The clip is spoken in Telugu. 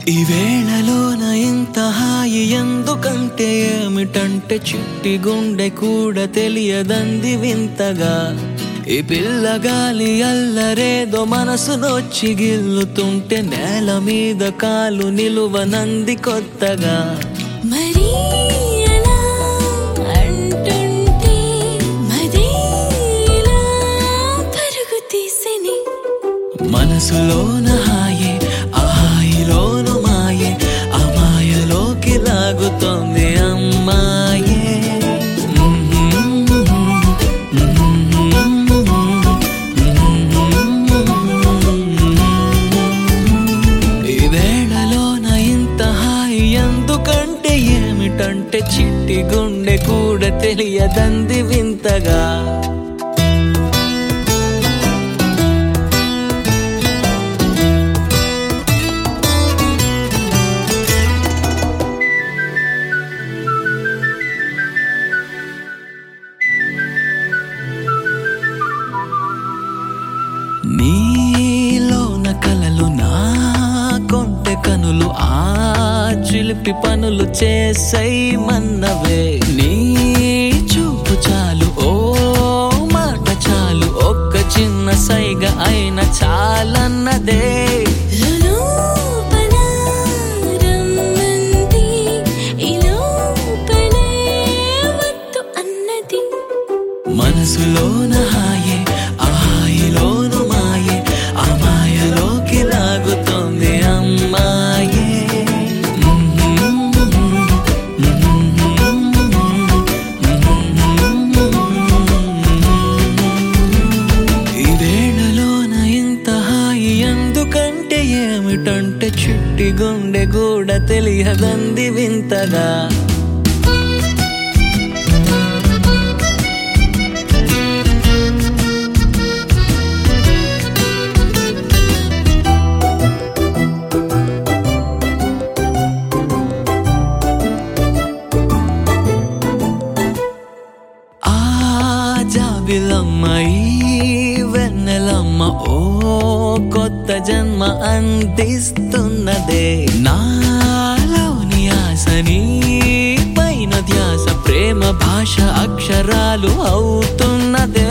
ఈ వేళలోన ఇంత హాయి ఎందుకంటే ఏమిటంటే చిట్టి గుండె కూడా తెలియదంది వింతగా ఈ పిల్లగాలి అల్లరేదో మనసు నొచ్చి గిల్లుతుంటే నేల మీద కాలు నిలువనంది కొత్తగా మరి అలా అంటుంటే మదేలా పరుగు తీసిని మనసులోన హాయే ఆ హాయిలోను మాయే ఆ మాయలోకి లాగుతోంది అమ్మాయే ఈ వేళలోన ఇంత హాయి ఎందుకంటే ఏమిటంటే చిట్టి గుండె కూడా తెలియదంది వింతగా నీలోన కలలు నా కొంటె కనులు ఆ చిలిపి పనులు చేసై మన్నవే నీ చూపు చాలు ఓ మాట చాలు ఒక్క చిన్న సైగ అయిన చాలన్నదే లోపల రమ్మంది ఈ లోపలే వద్దు అన్నది మనసులోన హాయే ఆ హాయిలోను మాయే ఆ మాయలోకి లాగుతోంది అమ్మాయే ఈ వేళలోన ఇంత హాయి ఎందుకంటే ఏమిటంటే చిట్టి గుండె కూడా తెలియదంది వింతగా ఆ జాబిలమ్మ ఈ వెన్నెలమ్మ ఓ కొత్త జన్మ అందిస్తున్నదే నాలోని ఆశని పైన ధ్యాస ప్రేమ భాష అక్షరాలు అవుతున్నదే